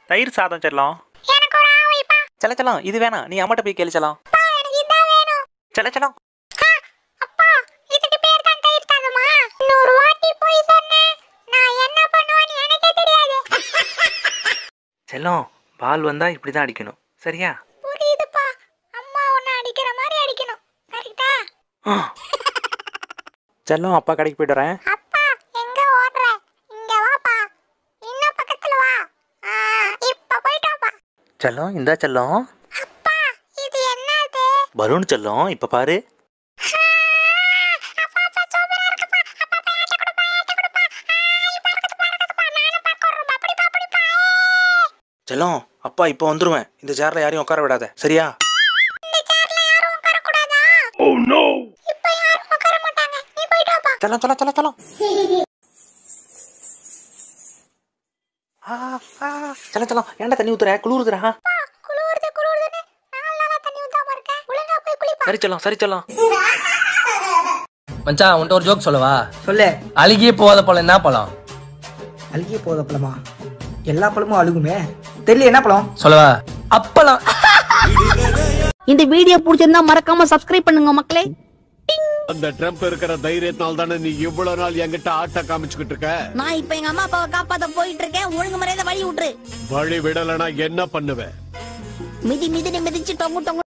தயிர் சாதம் செல்லம் எனக்கு ஒரு ஆவைப்பா செல்ல செல்லம் இது வேணாம் நீ அம்மாட்ட போய் கேளு செல்லம் எனக்கு இதான் வேணும் செல்ல செல்லம் ஆ, அப்பா இதுக்கு பேர் தான் தயிர் சாதமா இன்னொரு வாட்டி போய் சொன்னேன் நான் என்ன பண்ணுவேன்னு எனக்கே தெரியாது செல்லம் பால் வந்தா இப்படி தான் அடிக்கணும் சரியா புரியுதுப்பா அம்மா உன்னை அடிக்கிற மாதிரி அடிக்கணும் கரெக்டா செல்லம் அப்பா கடைக்கு போயிட்டு வரேன் அப்பா எங்க ஓடுற இங்க வாப்பா இன்னும் பக்கத்துல வா ஆ, இப்ப போயிட்டு வாப்பா செல்லம் இந்தா செல்லம் அப்பா இது என்னது பலூன் செல்லம் இப்ப பாரு ஆ, அப்பா அப்பா சூப்பரா இருக்குப்பா அப்பா அப்பா ஏட்ட கொடுப்பா ஏட்ட கொடுப்பா ஆ, இப்ப இருக்குதுப்பா இருக்குதுப்பா நானும் பார்க்க வரும்பா அப்படிப்பா அப்படிப்பா செல்லம் அப்பா இப்போ வந்துருவேன் இந்த சேர்ல யாரையும் உட்கார விடாத சரியா இந்த சேர்ல யாரும் உட்கார கூடாதா இப்ப யாரும் உட்கார மாட்டாங்க நீ போயிட்டு வாப்பா செல்லம் செல்லம் செல்லம் செல்லம் ஆ, ஆ, செல்லம் செல்லம் ஏன்டா தண்ணி ஊத்துற குளிருதுடா அப்பா, குளுருது குளுருதுன்னு நாலு நாளா தண்ணி ஊத்தாம இருக்கேன் ஒழுங்கா போய் குளிப்பா சரி செல்லம் சரி செல்லம் மச்சான் உன்ட்ட ஒரு ஜோக் சொல்லவா சொல்லு அழுகியே போகாத பழம் என்ன பழம் அழுகிய போத பழமா எல்லா பழமும் அழுகுமே தெரியல என்ன பழம் சொல்லவா அப்பளம் இந்த வீடியோ பிடிச்சிருந்தா மறக்காம சப்ஸ்கிரைப் பண்ணுங்க மக்களே அந்த ட்ரம்ப் இருக்கிற தைரியத்தினால தானே நீ இவ்வளவு நாள் என்கிட்ட ஆட்ட காமிச்சுக்கிட்டு இருக்க நான் இப்ப எங்க அம்மா அப்பாவை காப்பாத்த போயிட்டு இருக்கேன் ஒழுங்கு மரியாதை வழி விட்டுரு வழி விடலைன்னா என்ன பண்ணுவேன் மிதி மிதின்னு மிதிச்சு டொங்கு டொங்கு